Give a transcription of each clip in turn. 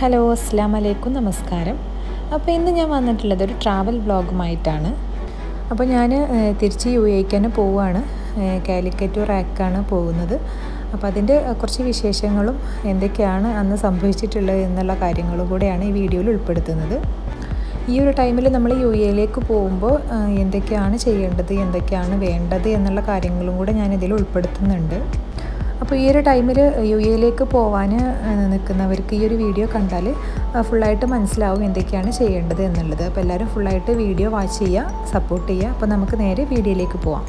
hello അസ്സാം വലൈക്കും നമസ്കാരം അപ്പോൾ ഇന്ന് ഞാൻ വന്നിട്ടുള്ളത് ഒരു ട്രാവൽ വ്ളോഗുമായിട്ടാണ് അപ്പോൾ ഞാൻ തിരിച്ച് യു എക്ക് തന്നെ പോവുകയാണ് കാലിക്കറ്റ് റാക്കാണ് പോകുന്നത് അപ്പോൾ അതിൻ്റെ കുറച്ച് വിശേഷങ്ങളും എന്തൊക്കെയാണ് അന്ന് സംഭവിച്ചിട്ടുള്ളത് എന്നുള്ള കാര്യങ്ങളും കൂടെയാണ് ഈ വീഡിയോയിൽ ഉൾപ്പെടുത്തുന്നത് ഈ ഒരു ടൈമിൽ നമ്മൾ യു എയിലേക്ക് പോകുമ്പോൾ എന്തൊക്കെയാണ് ചെയ്യേണ്ടത് എന്തൊക്കെയാണ് വേണ്ടത് എന്നുള്ള കാര്യങ്ങളും കൂടെ ഞാൻ ഇതിൽ ഉൾപ്പെടുത്തുന്നുണ്ട് അപ്പോൾ ഈ ഒരു ടൈമിൽ യു എയിലേക്ക് പോകാൻ നിൽക്കുന്നവർക്ക് ഈ ഒരു വീഡിയോ കണ്ടാൽ ഫുള്ളായിട്ട് മനസ്സിലാവും എന്തൊക്കെയാണ് ചെയ്യേണ്ടത് എന്നുള്ളത് അപ്പോൾ എല്ലാവരും ഫുള്ളായിട്ട് വീഡിയോ വാച്ച് ചെയ്യുക സപ്പോർട്ട് ചെയ്യുക അപ്പോൾ നമുക്ക് നേരെ വീഡിയോയിലേക്ക് പോവാം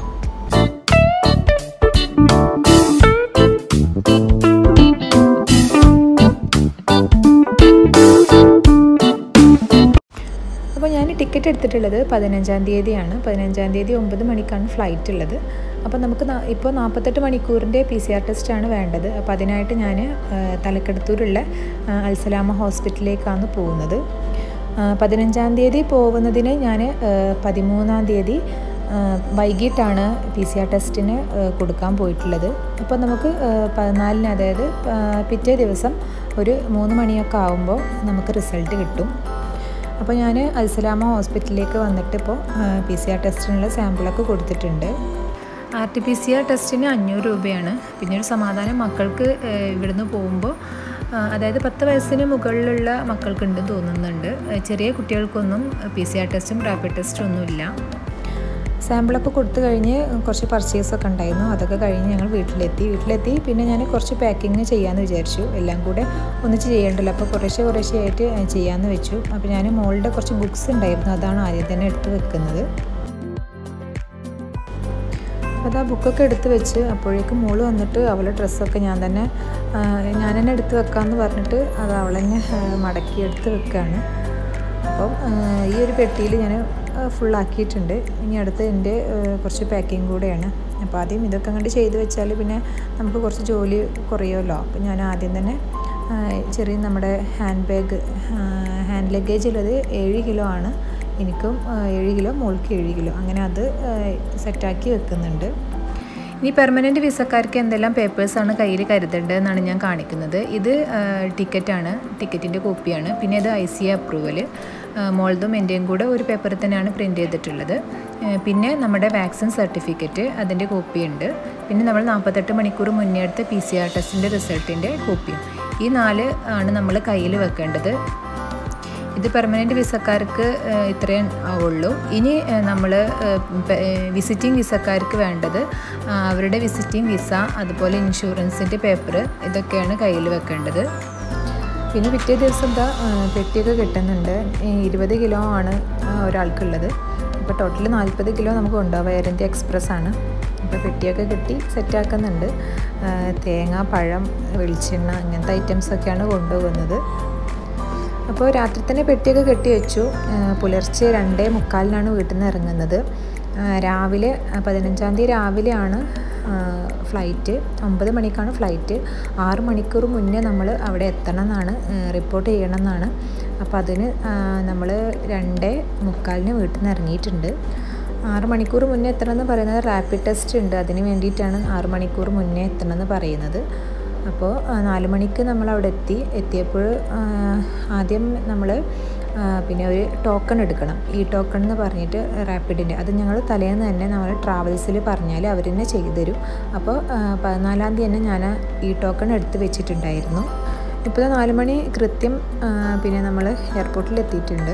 അപ്പോൾ ഞാൻ ടിക്കറ്റ് എടുത്തിട്ടുള്ളത് പതിനഞ്ചാം തീയതിയാണ് പതിനഞ്ചാം തീയതി ഒമ്പത് മണിക്കാണ് ഫ്ലൈറ്റ് ഉള്ളത് അപ്പോൾ നമുക്ക് ഇപ്പോൾ നാൽപ്പത്തെട്ട് മണിക്കൂറിൻ്റെ പി സി ആർ ടെസ്റ്റാണ് വേണ്ടത് അപ്പോൾ അതിനായിട്ട് ഞാൻ തലക്കെടുത്തൂരുള്ള അൽസലാമ ഹോസ്പിറ്റലിലേക്കാണ് പോകുന്നത് പതിനഞ്ചാം തീയതി പോകുന്നതിന് ഞാൻ പതിമൂന്നാം തീയതി വൈകിട്ടാണ് പി സി ആർ ടെസ്റ്റിന് കൊടുക്കാൻ പോയിട്ടുള്ളത് അപ്പോൾ നമുക്ക് പതിനാലിന് അതായത് പിറ്റേ ദിവസം ഒരു മൂന്ന് മണിയൊക്കെ ആകുമ്പോൾ നമുക്ക് റിസൾട്ട് കിട്ടും അപ്പോൾ ഞാൻ അൽസലാമ ഹോസ്പിറ്റലിലേക്ക് വന്നിട്ട് ഇപ്പോൾ പി സി ആർ ടെസ്റ്റിനുള്ള സാമ്പിളൊക്കെ കൊടുത്തിട്ടുണ്ട് R T P C R ടെസ്റ്റിന് അഞ്ഞൂറ് രൂപയാണ് പിന്നെ ഒരു സമാധാനം മക്കൾക്ക് ഇവിടുന്ന് പോകുമ്പോൾ അതായത് പത്ത് വയസ്സിന് മുകളിലുള്ള മക്കൾക്കുണ്ടെന്ന് തോന്നുന്നുണ്ട് ചെറിയ കുട്ടികൾക്കൊന്നും പി സി ആർ ടെസ്റ്റും റാപ്പിഡ് ടെസ്റ്റും ഒന്നുമില്ല സാമ്പിളൊക്കെ കൊടുത്തു കഴിഞ്ഞ് കുറച്ച് പർച്ചേസൊക്കെ ഉണ്ടായിരുന്നു അതൊക്കെ കഴിഞ്ഞ് ഞങ്ങൾ വീട്ടിലെത്തി വീട്ടിലെത്തി പിന്നെ ഞാൻ കുറച്ച് പാക്കിങ് ചെയ്യാമെന്ന് വിചാരിച്ചു എല്ലാം കൂടെ ഒന്നിച്ച് ചെയ്യണ്ടല്ലോ അപ്പോൾ കുറേശ്ശെ കുറേശ്ശെ ആയിട്ട് ചെയ്യാമെന്ന് വെച്ചു അപ്പോൾ ഞാൻ മോളുടെ കുറച്ച് ബുക്സ് ഉണ്ടായിരുന്നു അതാണ് ആദ്യം തന്നെ എടുത്ത് വെക്കുന്നത് അപ്പോൾ ആ ബുക്കൊക്കെ എടുത്ത് വെച്ച് അപ്പോഴേക്കും മോള് വന്നിട്ട് അവളുടെ ഡ്രസ്സൊക്കെ ഞാൻ തന്നെ ഞാൻ തന്നെ എടുത്ത് വെക്കാമെന്ന് പറഞ്ഞിട്ട് അത് അവൾ തന്നെ മടക്കി എടുത്ത് വെക്കുകയാണ് അപ്പം ഈ ഒരു പെട്ടിയിൽ ഞാൻ ഫുള്ളാക്കിയിട്ടുണ്ട് ഇനി അടുത്ത് എൻ്റെ കുറച്ച് പാക്കിങ് കൂടെയാണ് അപ്പോൾ ആദ്യം ഇതൊക്കെ അങ്ങോട്ട് ചെയ്ത് വെച്ചാൽ പിന്നെ നമുക്ക് കുറച്ച് ജോലി കുറയുമല്ലോ അപ്പോൾ ഞാൻ ആദ്യം തന്നെ ചെറിയ നമ്മുടെ ഹാൻഡ് ബാഗ് ഹാൻഡ് ലഗേജ് ഉള്ളത് ഏഴ് കിലോ ആണ് എനിക്കും ഏഴ് കിലോ മോൾക്ക് ഏഴ് കിലോ അങ്ങനെ അത് സെറ്റാക്കി വെക്കുന്നുണ്ട് ഇനി പെർമനൻറ്റ് വിസക്കാർക്ക് എന്തെല്ലാം പേപ്പേഴ്സാണ് കയ്യിൽ കരുതേണ്ടത് എന്നാണ് ഞാൻ കാണിക്കുന്നത് ഇത് ടിക്കറ്റാണ് ടിക്കറ്റിൻ്റെ കോപ്പിയാണ് പിന്നെ ഇത് ഐ സി എ അപ്രൂവൽ മോൾതും എൻ്റെയും കൂടെ ഒരു പേപ്പറിൽ തന്നെയാണ് പ്രിൻ്റ് ചെയ്തിട്ടുള്ളത് പിന്നെ നമ്മുടെ വാക്സിൻ സർട്ടിഫിക്കറ്റ് അതിൻ്റെ കോപ്പിയുണ്ട് പിന്നെ നമ്മൾ നാൽപ്പത്തെട്ട് മണിക്കൂർ മുന്നേ എടുത്ത പി സി ആർ ടെസ്റ്റിൻ്റെ റിസൾട്ടിൻ്റെ കോപ്പിയും ഈ നാല് ആണ് നമ്മൾ കയ്യിൽ വെക്കേണ്ടത് ഇത് പെർമനൻറ്റ് വിസക്കാർക്ക് ഇത്രയും ആവുള്ളൂ ഇനി നമ്മൾ വിസിറ്റിംഗ് വിസക്കാർക്ക് വേണ്ടത് അവരുടെ വിസിറ്റിംഗ് വിസ അതുപോലെ ഇൻഷുറൻസിൻ്റെ പേപ്പർ ഇതൊക്കെയാണ് കയ്യിൽ വെക്കേണ്ടത് പിന്നെ പിറ്റേ ദിവസം എന്താ പെട്ടിയൊക്കെ കിട്ടുന്നുണ്ട് ഇരുപത് കിലോ ആണ് ഒരാൾക്കുള്ളത് അപ്പോൾ ടോട്ടൽ നാൽപ്പത് കിലോ നമുക്ക് കൊണ്ടുപോകാം എയർ ഇന്ത്യ എക്സ്പ്രസ് ആണ് അപ്പോൾ പെട്ടിയൊക്കെ കിട്ടി സെറ്റാക്കുന്നുണ്ട് തേങ്ങ പഴം വെളിച്ചെണ്ണ അങ്ങനത്തെ ഐറ്റംസൊക്കെയാണ് കൊണ്ടുപോകുന്നത് അപ്പോൾ രാത്രി തന്നെ പെട്ടിയൊക്കെ കെട്ടി വെച്ചു പുലർച്ചെ രണ്ടേ മുക്കാലിനാണ് വീട്ടിൽ നിന്ന് ഇറങ്ങുന്നത് രാവിലെ പതിനഞ്ചാം തീയതി രാവിലെയാണ് ഫ്ലൈറ്റ് ഒമ്പത് മണിക്കാണ് ഫ്ലൈറ്റ് ആറ് മണിക്കൂർ മുന്നേ നമ്മൾ അവിടെ എത്തണം എന്നാണ് റിപ്പോർട്ട് ചെയ്യണം എന്നാണ് അപ്പോൾ അതിന് നമ്മൾ രണ്ടേ മുക്കാലിന് വീട്ടിൽ നിന്ന് ഇറങ്ങിയിട്ടുണ്ട് ആറ് മണിക്കൂർ മുന്നേ എത്തണം എന്ന് പറയുന്നത് റാപ്പിഡ് ടെസ്റ്റ് ഉണ്ട് അതിന് വേണ്ടിയിട്ടാണ് ആറ് മണിക്കൂർ മുന്നേ എത്തണം എന്ന് പറയുന്നത് അപ്പോൾ നാല് മണിക്ക് നമ്മൾ അവിടെ എത്തി എത്തിയപ്പോൾ ആദ്യം നമ്മൾ പിന്നെ ഒരു ടോക്കൺ എടുക്കണം ഈ ടോക്കൺ എന്ന് പറഞ്ഞിട്ട് റാപ്പിഡിൻ്റെ അത് ഞങ്ങൾ തലേന്ന് തന്നെ നമ്മൾ ട്രാവൽസിൽ പറഞ്ഞാൽ അവർ തന്നെ ചെയ്തു തരും അപ്പോൾ പതിനാലാം തീയതി തന്നെ ഞാൻ ഈ ടോക്കൺ എടുത്ത് വെച്ചിട്ടുണ്ടായിരുന്നു ഇപ്പോൾ നാല് മണി കൃത്യം പിന്നെ നമ്മൾ എയർപോർട്ടിൽ എത്തിയിട്ടുണ്ട്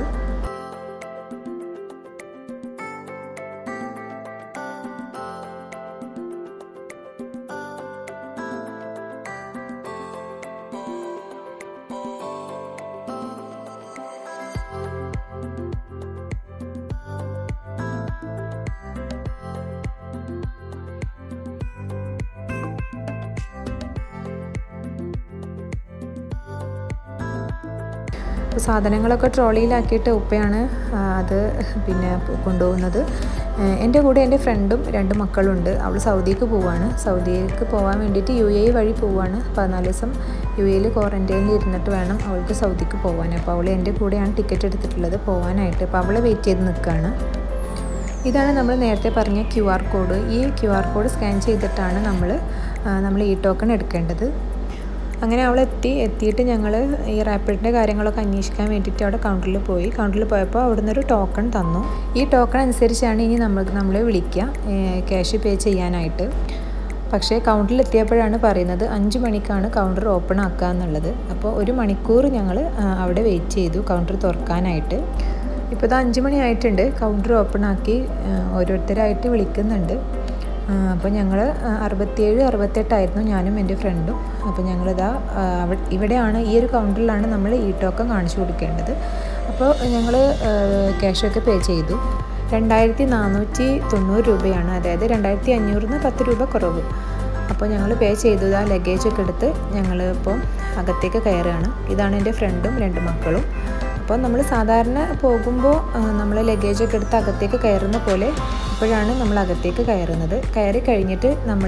അപ്പോൾ സാധനങ്ങളൊക്കെ ട്രോളിയിലാക്കിയിട്ട് ഉപ്പയാണ് അത് പിന്നെ കൊണ്ടുപോകുന്നത് എൻ്റെ കൂടെ എൻ്റെ ഫ്രണ്ടും രണ്ട് മക്കളുണ്ട് അവൾ സൗദിക്ക് പോവാണ് സൗദിക്ക് പോകാൻ വേണ്ടിയിട്ട് യു എ വഴി പോവാണ് പതിനാല് ദിവസം യു എയിൽ ക്വാറൻറ്റൈനിൽ ഇരുന്നിട്ട് വേണം അവൾക്ക് സൗദിക്ക് പോകാൻ അപ്പോൾ അവൾ എൻ്റെ കൂടെയാണ് ടിക്കറ്റ് എടുത്തിട്ടുള്ളത് പോകാനായിട്ട് അപ്പോൾ അവളെ വെയിറ്റ് ചെയ്ത് നിൽക്കുകയാണ് ഇതാണ് നമ്മൾ നേരത്തെ പറഞ്ഞ ക്യു ആർ കോഡ് ഈ ക്യു ആർ കോഡ് സ്കാൻ ചെയ്തിട്ടാണ് നമ്മൾ നമ്മൾ ഈ ടോക്കൺ എടുക്കേണ്ടത് അങ്ങനെ അവൾ എത്തി എത്തിയിട്ട് ഞങ്ങൾ ഈ റാപ്പിഡിൻ്റെ കാര്യങ്ങളൊക്കെ അന്വേഷിക്കാൻ വേണ്ടിയിട്ട് അവിടെ കൗണ്ടറിൽ പോയി കൗണ്ടറിൽ പോയപ്പോൾ അവിടുന്ന് ഒരു ടോക്കൺ തന്നു ഈ ടോക്കൺ അനുസരിച്ചാണ് ഇനി നമ്മൾ നമ്മളെ വിളിക്കുക ക്യാഷ് പേ ചെയ്യാനായിട്ട് പക്ഷേ കൗണ്ടറിൽ എത്തിയപ്പോഴാണ് പറയുന്നത് അഞ്ച് മണിക്കാണ് കൗണ്ടർ ഓപ്പൺ ആക്കുക എന്നുള്ളത് അപ്പോൾ ഒരു മണിക്കൂർ ഞങ്ങൾ അവിടെ വെയിറ്റ് ചെയ്തു കൗണ്ടർ തുറക്കാനായിട്ട് ഇപ്പോൾ ഇത് അഞ്ച് മണി ആയിട്ടുണ്ട് കൗണ്ടർ ഓപ്പൺ ആക്കി ഓരോരുത്തരായിട്ട് വിളിക്കുന്നുണ്ട് അപ്പോൾ ഞങ്ങൾ അറുപത്തിയേഴ് അറുപത്തെട്ടായിരുന്നു ഞാനും എൻ്റെ ഫ്രണ്ടും അപ്പോൾ ഞങ്ങളിതാ ഇവിടെയാണ് ഈ ഒരു കൗണ്ടറിലാണ് നമ്മൾ ഈ ടോക്കൺ കാണിച്ചു കൊടുക്കേണ്ടത് അപ്പോൾ ഞങ്ങൾ ക്യാഷൊക്കെ പേ ചെയ്തു രണ്ടായിരത്തി നാനൂറ്റി തൊണ്ണൂറ് രൂപയാണ് അതായത് രണ്ടായിരത്തി അഞ്ഞൂറിന് പത്ത് രൂപ കുറവ് അപ്പോൾ ഞങ്ങൾ പേ ചെയ്തു ആ ലഗേജൊക്കെ എടുത്ത് ഞങ്ങൾ ഇപ്പോൾ അകത്തേക്ക് കയറുകയാണ് ഇതാണ് എൻ്റെ ഫ്രണ്ടും രണ്ട് മക്കളും അപ്പോൾ നമ്മൾ സാധാരണ പോകുമ്പോൾ നമ്മൾ ലഗേജൊക്കെ എടുത്ത് അകത്തേക്ക് കയറുന്ന പോലെ ഇപ്പോഴാണ് നമ്മൾ അകത്തേക്ക് കയറുന്നത് കയറി കഴിഞ്ഞിട്ട് നമ്മൾ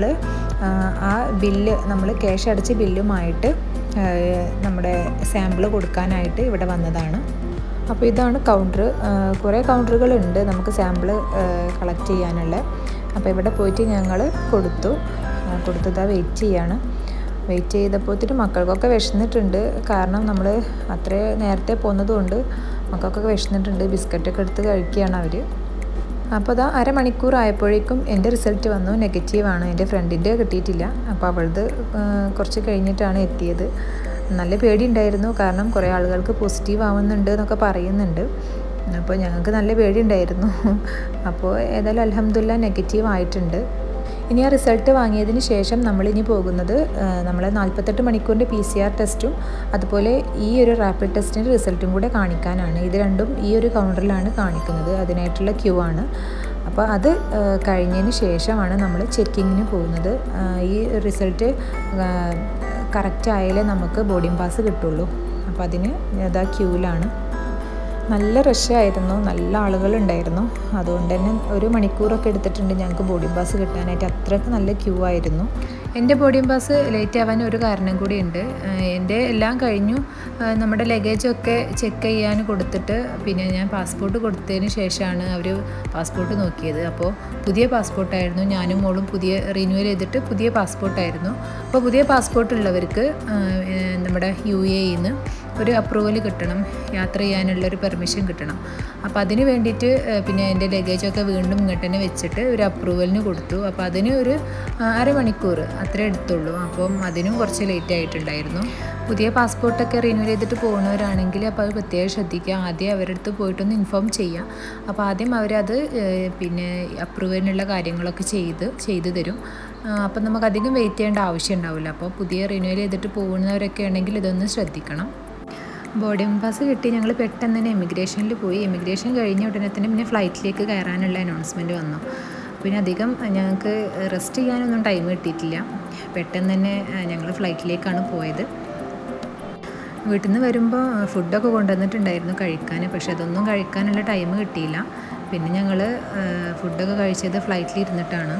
ആ ബില്ല് നമ്മൾ ക്യാഷ് അടച്ച് ബില്ലുമായിട്ട് നമ്മുടെ സാമ്പിൾ കൊടുക്കാനായിട്ട് ഇവിടെ വന്നതാണ് അപ്പോൾ ഇതാണ് കൗണ്ടർ കുറേ കൗണ്ടറുകളുണ്ട് നമുക്ക് സാമ്പിൾ കളക്ട് ചെയ്യാനുള്ള അപ്പോൾ ഇവിടെ പോയിട്ട് ഞങ്ങൾ കൊടുത്തു കൊടുത്തതാ വെയിറ്റ് ചെയ്യാണ് വെയിറ്റ് ചെയ്തപ്പോഴത്തേനും മക്കൾക്കൊക്കെ വിശന്നിട്ടുണ്ട് കാരണം നമ്മൾ അത്ര നേരത്തെ പോകുന്നതുകൊണ്ട് മക്കൾക്കൊക്കെ വിശന്നിട്ടുണ്ട് ബിസ്ക്കറ്റൊക്കെ എടുത്ത് കഴിക്കുകയാണ് അവർ അപ്പോൾ അതാ അരമണിക്കൂർ ആയപ്പോഴേക്കും എൻ്റെ റിസൾട്ട് വന്നു നെഗറ്റീവാണ് എൻ്റെ ഫ്രണ്ടിൻ്റെ കിട്ടിയിട്ടില്ല അപ്പോൾ അവളത് കുറച്ച് കഴിഞ്ഞിട്ടാണ് എത്തിയത് നല്ല പേടിയുണ്ടായിരുന്നു കാരണം കുറേ ആളുകൾക്ക് പോസിറ്റീവ് ആവുന്നുണ്ട് എന്നൊക്കെ പറയുന്നുണ്ട് അപ്പോൾ ഞങ്ങൾക്ക് നല്ല പേടിയുണ്ടായിരുന്നു അപ്പോൾ ഏതായാലും അലഹമ്മദില്ല നെഗറ്റീവ് ആയിട്ടുണ്ട് ഇനി ആ റിസൾട്ട് വാങ്ങിയതിന് ശേഷം നമ്മളിനി പോകുന്നത് നമ്മൾ നാൽപ്പത്തെട്ട് മണിക്കൂറിൻ്റെ പി സി ആർ ടെസ്റ്റും അതുപോലെ ഈ ഒരു റാപ്പിഡ് ടെസ്റ്റിൻ്റെ റിസൾട്ടും കൂടെ കാണിക്കാനാണ് ഇത് രണ്ടും ഈ ഒരു കൗണ്ടറിലാണ് കാണിക്കുന്നത് അതിനായിട്ടുള്ള ക്യൂ ആണ് അപ്പോൾ അത് കഴിഞ്ഞതിന് ശേഷമാണ് നമ്മൾ ചെക്കിങ്ങിന് പോകുന്നത് ഈ റിസൾട്ട് കറക്റ്റ് ആയാലേ നമുക്ക് ബോർഡിംഗ് പാസ് കിട്ടുള്ളൂ അപ്പോൾ അതിന് അതാ ക്യൂവിലാണ് നല്ല റഷായിരുന്നു നല്ല ആളുകളുണ്ടായിരുന്നു അതുകൊണ്ട് തന്നെ ഒരു മണിക്കൂറൊക്കെ എടുത്തിട്ടുണ്ട് ഞങ്ങൾക്ക് ബോർഡിംഗ് പാസ് കിട്ടാനായിട്ട് അത്രയ്ക്ക് നല്ല ക്യൂ ആയിരുന്നു എൻ്റെ ബോർഡിംഗ് പാസ് ലേറ്റ് ആവാൻ ഒരു കാരണം കൂടിയുണ്ട് എൻ്റെ എല്ലാം കഴിഞ്ഞു നമ്മുടെ ലഗേജൊക്കെ ചെക്ക് ചെയ്യാൻ കൊടുത്തിട്ട് പിന്നെ ഞാൻ പാസ്പോർട്ട് കൊടുത്തതിന് ശേഷമാണ് അവർ പാസ്പോർട്ട് നോക്കിയത് അപ്പോൾ പുതിയ പാസ്പോർട്ടായിരുന്നു ഞാനും മോളും പുതിയ റിന്യൂവൽ ചെയ്തിട്ട് പുതിയ പാസ്പോർട്ടായിരുന്നു അപ്പോൾ പുതിയ പാസ്പോർട്ട് ഉള്ളവർക്ക് നമ്മുടെ യു എയിൽ ഒരു അപ്രൂവൽ കിട്ടണം യാത്ര ചെയ്യാനുള്ള ഒരു പെർമിഷൻ കിട്ടണം അപ്പോൾ അതിന് വേണ്ടിയിട്ട് പിന്നെ എൻ്റെ ലഗേജൊക്കെ വീണ്ടും ഇങ്ങോട്ട് തന്നെ വെച്ചിട്ട് ഒരു അപ്രൂവലിന് കൊടുത്തു അപ്പോൾ അതിന് ഒരു അരമണിക്കൂർ അത്രേ എടുത്തുള്ളൂ അപ്പം അതിനും കുറച്ച് ലേറ്റ് ആയിട്ടുണ്ടായിരുന്നു പുതിയ പാസ്പോർട്ടൊക്കെ റിന്യൂ ചെയ്തിട്ട് പോകുന്നവരാണെങ്കിൽ അപ്പോൾ അത് പ്രത്യേകം ശ്രദ്ധിക്കുക ആദ്യം അവരുടെ അടുത്ത് പോയിട്ടൊന്ന് ഇൻഫോം ചെയ്യുക അപ്പോൾ ആദ്യം അവരത് പിന്നെ അപ്രൂവലിനുള്ള കാര്യങ്ങളൊക്കെ ചെയ്ത് ചെയ്തു തരും അപ്പം നമുക്ക് അധികം വെയിറ്റ് ചെയ്യേണ്ട ആവശ്യം ഉണ്ടാവില്ല അപ്പോൾ പുതിയ റിന്യൂവൽ ചെയ്തിട്ട് പോകുന്നവരൊക്കെ ഉണ്ടെങ്കിൽ ഇതൊന്ന് ശ്രദ്ധിക്കണം ബോർഡിംഗ് പാസ് കിട്ടി ഞങ്ങൾ പെട്ടെന്ന് തന്നെ എമിഗ്രേഷനിൽ പോയി എമിഗ്രേഷൻ കഴിഞ്ഞ ഉടനെ തന്നെ പിന്നെ ഫ്ലൈറ്റിലേക്ക് കയറാനുള്ള അനൗൺസ്മെൻറ്റ് വന്നു പിന്നെ അധികം ഞങ്ങൾക്ക് റെസ്റ്റ് ചെയ്യാനൊന്നും ടൈം കിട്ടിയിട്ടില്ല പെട്ടെന്ന് തന്നെ ഞങ്ങൾ ഫ്ലൈറ്റിലേക്കാണ് പോയത് വീട്ടിൽ നിന്ന് വരുമ്പോൾ ഫുഡൊക്കെ കൊണ്ടുവന്നിട്ടുണ്ടായിരുന്നു കഴിക്കാൻ പക്ഷെ അതൊന്നും കഴിക്കാനുള്ള ടൈം കിട്ടിയില്ല പിന്നെ ഞങ്ങൾ ഫുഡൊക്കെ കഴിച്ചത് ഫ്ലൈറ്റിൽ ഇരുന്നിട്ടാണ്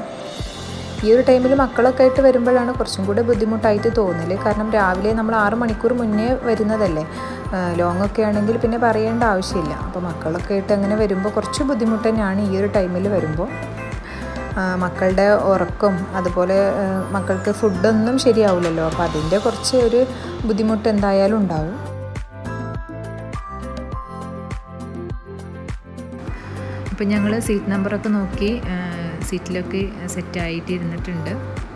ഈ ഒരു ടൈമിൽ മക്കളൊക്കെ ആയിട്ട് വരുമ്പോഴാണ് കുറച്ചും കൂടെ ബുദ്ധിമുട്ടായിട്ട് തോന്നല് കാരണം രാവിലെ നമ്മൾ ആറ് മണിക്കൂർ മുന്നേ വരുന്നതല്ലേ ലോങ് ഒക്കെ ആണെങ്കിൽ പിന്നെ പറയേണ്ട ആവശ്യമില്ല അപ്പോൾ മക്കളൊക്കെ ആയിട്ട് അങ്ങനെ വരുമ്പോൾ കുറച്ച് ബുദ്ധിമുട്ട് തന്നെയാണ് ഈ ഒരു ടൈമിൽ വരുമ്പോൾ മക്കളുടെ ഉറക്കം അതുപോലെ മക്കൾക്ക് ഫുഡൊന്നും ശരിയാവില്ലല്ലോ അപ്പോൾ അതിൻ്റെ കുറച്ച് ഒരു ബുദ്ധിമുട്ട് എന്തായാലും ഉണ്ടാവും അപ്പം ഞങ്ങൾ സീറ്റ് നമ്പറൊക്കെ നോക്കി സീറ്റിലൊക്കെ സെറ്റായിട്ട് ഇരുന്നിട്ടുണ്ട്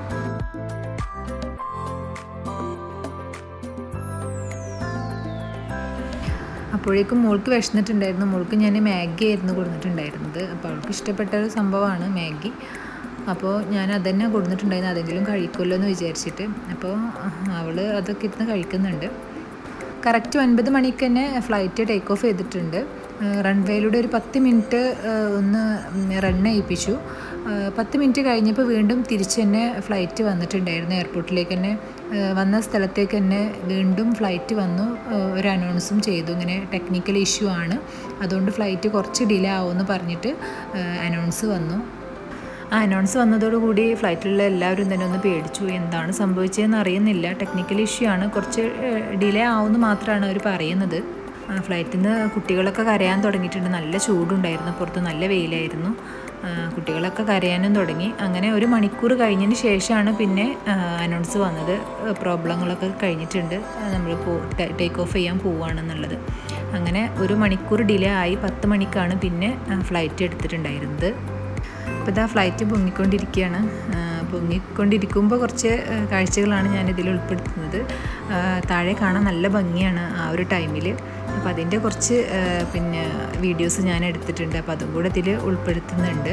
അപ്പോഴേക്കും മോൾക്ക് വിശന്നിട്ടുണ്ടായിരുന്നു മോൾക്ക് ഞാൻ മാഗി ആയിരുന്നു കൊടുത്തിട്ടുണ്ടായിരുന്നത് അപ്പോൾ അവൾക്ക് ഇഷ്ടപ്പെട്ട ഒരു സംഭവമാണ് മാഗി അപ്പോൾ ഞാൻ അതന്നെ കൊടുത്തിട്ടുണ്ടായിരുന്നു അതെങ്കിലും കഴിക്കുമല്ലോ എന്ന് വിചാരിച്ചിട്ട് അപ്പോൾ അവൾ അതൊക്കെ ഇരുന്ന് കഴിക്കുന്നുണ്ട് കറക്റ്റ് ഒൻപത് മണിക്ക് തന്നെ ഫ്ലൈറ്റ് ടേക്ക് ഓഫ് ചെയ്തിട്ടുണ്ട് റൺവേയിലൂടെ ഒരു പത്ത് മിനിറ്റ് ഒന്ന് റൺ ചെയ്യിപ്പിച്ചു പത്ത് മിനിറ്റ് കഴിഞ്ഞപ്പോൾ വീണ്ടും തിരിച്ച് തന്നെ ഫ്ലൈറ്റ് വന്നിട്ടുണ്ടായിരുന്നു എയർപോർട്ടിലേക്ക് തന്നെ വന്ന സ്ഥലത്തേക്ക് തന്നെ വീണ്ടും ഫ്ലൈറ്റ് വന്നു ഒരു അനൗൺസും ചെയ്തു ഇങ്ങനെ ടെക്നിക്കൽ ഇഷ്യൂ ആണ് അതുകൊണ്ട് ഫ്ലൈറ്റ് കുറച്ച് ഡിലേ ആവുമെന്ന് പറഞ്ഞിട്ട് അനൗൺസ് വന്നു ആ അനൗൺസ് വന്നതോടുകൂടി ഫ്ലൈറ്റിലുള്ള എല്ലാവരും തന്നെ ഒന്ന് പേടിച്ചു എന്താണ് സംഭവിച്ചതെന്ന് അറിയുന്നില്ല ടെക്നിക്കൽ ഇഷ്യൂ ആണ് കുറച്ച് ഡിലേ ആവുമെന്ന് മാത്രമാണ് അവർ പറയുന്നത് ഫ്ലൈറ്റിൽ നിന്ന് കുട്ടികളൊക്കെ കരയാൻ തുടങ്ങിയിട്ടുണ്ട് നല്ല ചൂടുണ്ടായിരുന്നു പുറത്ത് നല്ല വെയിലായിരുന്നു കുട്ടികളൊക്കെ കരയാനും തുടങ്ങി അങ്ങനെ ഒരു മണിക്കൂർ കഴിഞ്ഞതിന് ശേഷമാണ് പിന്നെ അനൗൺസ് വന്നത് പ്രോബ്ലങ്ങളൊക്കെ കഴിഞ്ഞിട്ടുണ്ട് നമ്മൾ പോ ടേക്ക് ഓഫ് ചെയ്യാൻ പോവുകയാണെന്നുള്ളത് അങ്ങനെ ഒരു മണിക്കൂർ ഡിലേ ആയി പത്ത് മണിക്കാണ് പിന്നെ ഫ്ലൈറ്റ് എടുത്തിട്ടുണ്ടായിരുന്നത് അപ്പോൾ ഇതാ ഫ്ലൈറ്റ് പൊങ്ങിക്കൊണ്ടിരിക്കുകയാണ് പൊങ്ങിക്കൊണ്ടിരിക്കുമ്പോൾ കുറച്ച് കാഴ്ചകളാണ് ഞാൻ ഇതിൽ ഉൾപ്പെടുത്തുന്നത് താഴെ കാണാൻ നല്ല ഭംഗിയാണ് ആ ഒരു ടൈമിൽ അപ്പോൾ അതിൻ്റെ കുറച്ച് പിന്നെ വീഡിയോസ് ഞാൻ എടുത്തിട്ടുണ്ട് അപ്പോൾ അതും കൂടെ ഇതിൽ ഉൾപ്പെടുത്തുന്നുണ്ട്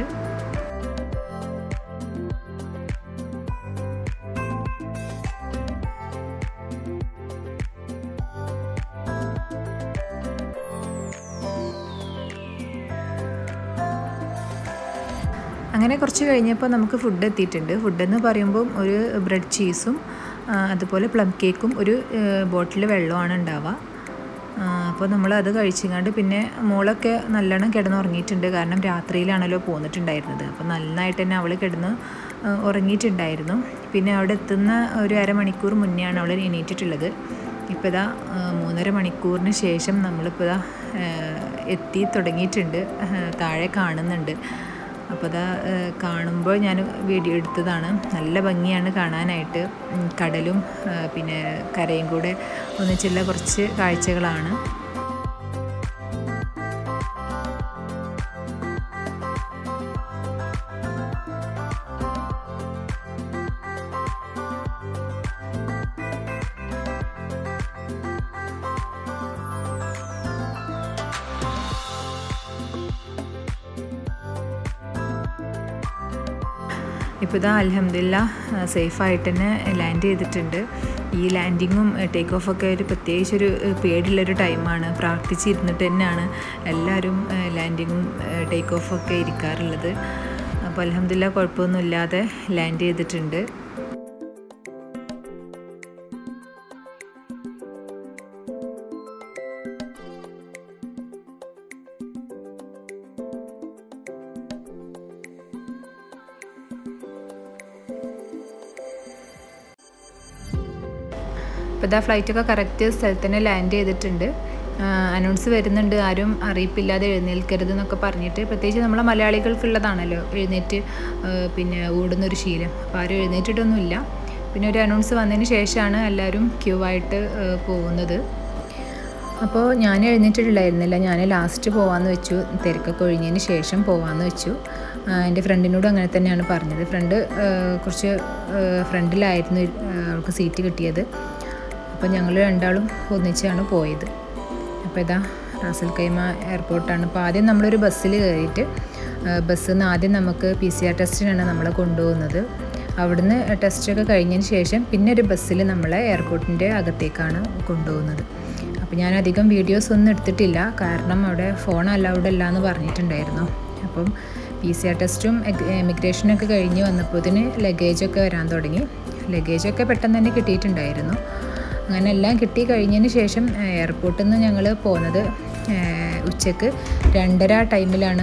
അങ്ങനെ കുറച്ച് കഴിഞ്ഞപ്പോൾ നമുക്ക് ഫുഡ് എത്തിയിട്ടുണ്ട് ഫുഡെന്ന് പറയുമ്പം ഒരു ബ്രെഡ് ചീസും അതുപോലെ പ്ലം കേക്കും ഒരു ബോട്ടിൽ വെള്ളമാണ് ഉണ്ടാവുക അപ്പോൾ നമ്മൾ അത് കഴിച്ചിങ്ങാണ്ട് പിന്നെ മോളൊക്കെ നല്ലോണം കിടന്നുറങ്ങിയിട്ടുണ്ട് കാരണം രാത്രിയിലാണല്ലോ പോന്നിട്ടുണ്ടായിരുന്നത് അപ്പോൾ നന്നായിട്ട് തന്നെ അവൾ കിടന്ന് ഉറങ്ങിയിട്ടുണ്ടായിരുന്നു പിന്നെ അവിടെ എത്തുന്ന ഒരു അരമണിക്കൂർ മുന്നെയാണ് അവൾ എണീറ്റിട്ടുള്ളത് ഇപ്പോൾ ഇതാ മൂന്നര മണിക്കൂറിന് ശേഷം നമ്മളിപ്പോൾ ഇതാ എത്തി തുടങ്ങിയിട്ടുണ്ട് താഴെ കാണുന്നുണ്ട് അപ്പോൾ അതാ കാണുമ്പോൾ ഞാൻ വീഡിയോ എടുത്തതാണ് നല്ല ഭംഗിയാണ് കാണാനായിട്ട് കടലും പിന്നെ കരയും കൂടെ ഒന്നിച്ചുള്ള കുറച്ച് കാഴ്ചകളാണ് ഇപ്പോൾ ഇതാ അലഹമില്ല സേഫായിട്ട് തന്നെ ലാൻഡ് ചെയ്തിട്ടുണ്ട് ഈ ലാൻഡിങ്ങും ടേക്ക് ഓഫൊക്കെ ഒരു പ്രത്യേകിച്ചൊരു പേടിയുള്ളൊരു ടൈമാണ് പ്രാർത്ഥിച്ചിരുന്നിട്ട് തന്നെയാണ് എല്ലാവരും ലാൻഡിങ്ങും ടേക്ക് ഓഫൊക്കെ ഇരിക്കാറുള്ളത് അപ്പോൾ അലഹമില്ല കുഴപ്പമൊന്നുമില്ലാതെ ലാൻഡ് ചെയ്തിട്ടുണ്ട് ഇപ്പോൾ ഇതാ ഫ്ലൈറ്റൊക്കെ കറക്റ്റ് സ്ഥലത്ത് തന്നെ ലാൻഡ് ചെയ്തിട്ടുണ്ട് അനൗൺസ് വരുന്നുണ്ട് ആരും അറിയിപ്പില്ലാതെ എഴുന്നേൽക്കരുത് എന്നൊക്കെ പറഞ്ഞിട്ട് പ്രത്യേകിച്ച് നമ്മളെ മലയാളികൾക്കുള്ളതാണല്ലോ എഴുന്നേറ്റ് പിന്നെ ഓടുന്നൊരു ശീലം അപ്പോൾ ആരും എഴുന്നേറ്റിട്ടൊന്നുമില്ല പിന്നെ ഒരു അനൗൺസ് വന്നതിന് ശേഷമാണ് എല്ലാവരും ക്യൂ ആയിട്ട് പോകുന്നത് അപ്പോൾ ഞാൻ എഴുന്നേറ്റിട്ടില്ലായിരുന്നില്ല ഞാൻ ലാസ്റ്റ് പോകാമെന്ന് വെച്ചു തിരക്കൊക്കെ ഒഴിഞ്ഞതിന് ശേഷം പോകാമെന്ന് വെച്ചു എൻ്റെ ഫ്രണ്ടിനോട് അങ്ങനെ തന്നെയാണ് പറഞ്ഞത് ഫ്രണ്ട് കുറച്ച് ഫ്രണ്ടിലായിരുന്നു അവൾക്ക് സീറ്റ് കിട്ടിയത് അപ്പോൾ ഞങ്ങൾ രണ്ടാളും ഒന്നിച്ചാണ് പോയത് അപ്പോൾ ഇതാ റാസൽ കൈമ എയർപോർട്ടാണ് അപ്പോൾ ആദ്യം നമ്മളൊരു ബസ്സിൽ കയറിയിട്ട് ബസ്സിൽ നിന്ന് ആദ്യം നമുക്ക് പി സി ആർ ടെസ്റ്റിനാണ് നമ്മളെ കൊണ്ടുപോകുന്നത് അവിടുന്ന് ടെസ്റ്റൊക്കെ കഴിഞ്ഞതിന് ശേഷം പിന്നെ ഒരു ബസ്സിൽ നമ്മളെ എയർപോർട്ടിൻ്റെ അകത്തേക്കാണ് കൊണ്ടുപോകുന്നത് അപ്പോൾ ഞാൻ അധികം വീഡിയോസ് ഒന്നും എടുത്തിട്ടില്ല കാരണം അവിടെ ഫോൺ അലൗഡ് അല്ല എന്ന് പറഞ്ഞിട്ടുണ്ടായിരുന്നു അപ്പം പി സി ആർ ടെസ്റ്റും എമിഗ്രേഷനൊക്കെ കഴിഞ്ഞ് വന്നപ്പോഴത്തിന് ലഗേജൊക്കെ വരാൻ തുടങ്ങി ലഗേജൊക്കെ പെട്ടെന്ന് തന്നെ കിട്ടിയിട്ടുണ്ടായിരുന്നു അങ്ങനെ എല്ലാം കിട്ടി കഴിഞ്ഞതിന് ശേഷം എയർപോർട്ടിൽ നിന്ന് ഞങ്ങൾ പോകുന്നത് ഉച്ചക്ക് രണ്ടര ടൈമിലാണ്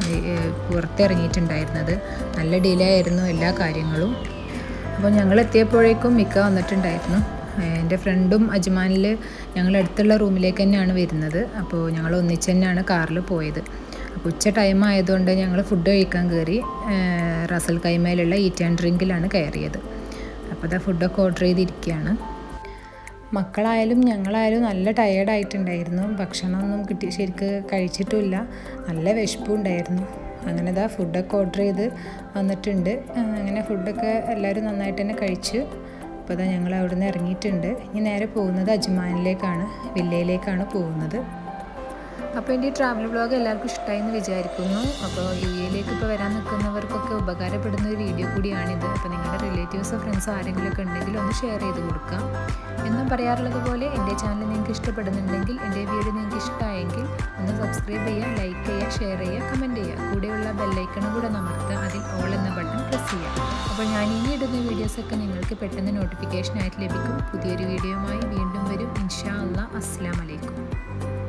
പുറത്തിറങ്ങിയിട്ടുണ്ടായിരുന്നത് നല്ല ഡിലേ ആയിരുന്നു എല്ലാ കാര്യങ്ങളും അപ്പോൾ ഞങ്ങൾ എത്തിയപ്പോഴേക്കും മിക്ക വന്നിട്ടുണ്ടായിരുന്നു എൻ്റെ ഫ്രണ്ടും അജ്മാനിൽ ഞങ്ങൾ അടുത്തുള്ള റൂമിലേക്ക് തന്നെയാണ് വരുന്നത് അപ്പോൾ ഞങ്ങൾ ഒന്നിച്ച് തന്നെയാണ് കാറിൽ പോയത് അപ്പോൾ ഉച്ച ടൈം ആയതുകൊണ്ട് ഞങ്ങൾ ഫുഡ് കഴിക്കാൻ കയറി റസൽ കൈമയിലുള്ള ഈറ്റ് ആൻഡ് ഡ്രിങ്കിലാണ് കയറിയത് അപ്പോൾ അതാ ഫുഡൊക്കെ ഓർഡർ ചെയ്തിരിക്കുകയാണ് മക്കളായാലും ഞങ്ങളായാലും നല്ല ടയേർഡായിട്ടുണ്ടായിരുന്നു ഭക്ഷണമൊന്നും കിട്ടി ശരിക്ക് കഴിച്ചിട്ടുമില്ല നല്ല വിശപ്പും ഉണ്ടായിരുന്നു അങ്ങനെ ഇതാ ഫുഡൊക്കെ ഓർഡർ ചെയ്ത് വന്നിട്ടുണ്ട് അങ്ങനെ ഫുഡൊക്കെ എല്ലാവരും നന്നായിട്ട് തന്നെ കഴിച്ചു അപ്പോൾ അതാ ഞങ്ങൾ അവിടെ നിന്ന് ഇറങ്ങിയിട്ടുണ്ട് ഇനി നേരെ പോകുന്നത് അജ്മാനിലേക്കാണ് വില്ലയിലേക്കാണ് പോകുന്നത് അപ്പോൾ എൻ്റെ ഈ ട്രാവൽ വ്ളോഗ് എല്ലാവർക്കും ഇഷ്ടമായി എന്ന് വിചാരിക്കുന്നു അപ്പോൾ യു എയിലേക്ക് ഇപ്പോൾ വരാൻ നിൽക്കുന്നവർക്കൊക്കെ ഉപകാരപ്പെടുന്ന ഒരു വീഡിയോ കൂടിയാണിത് അപ്പോൾ നിങ്ങളുടെ റിലേറ്റീവ്സോ ഫ്രണ്ട്സോ ആരെങ്കിലുമൊക്കെ ഉണ്ടെങ്കിൽ ഒന്ന് ഷെയർ ചെയ്ത് കൊടുക്കാം എന്നും പറയാറുള്ളത് പോലെ എൻ്റെ ചാനൽ നിങ്ങൾക്ക് ഇഷ്ടപ്പെടുന്നുണ്ടെങ്കിൽ എൻ്റെ വീഡിയോ നിങ്ങൾക്ക് ഇഷ്ടമായെങ്കിൽ ഒന്ന് സബ്സ്ക്രൈബ് ചെയ്യുക ലൈക്ക് ചെയ്യുക ഷെയർ ചെയ്യുക കമൻറ്റ് ചെയ്യുക കൂടെയുള്ള ബെല്ലൈക്കണും കൂടെ നമർത്തുക അതിൽ ഓൾ എന്ന ബട്ടൺ പ്രസ് ചെയ്യുക അപ്പോൾ ഞാൻ ഇനി ഇടുന്ന വീഡിയോസൊക്കെ നിങ്ങൾക്ക് പെട്ടെന്ന് നോട്ടിഫിക്കേഷനായിട്ട് ലഭിക്കും പുതിയൊരു വീഡിയോയുമായി വീണ്ടും വരും ഇൻഷാ അല്ലാ അസ്സാം വലൈക്കും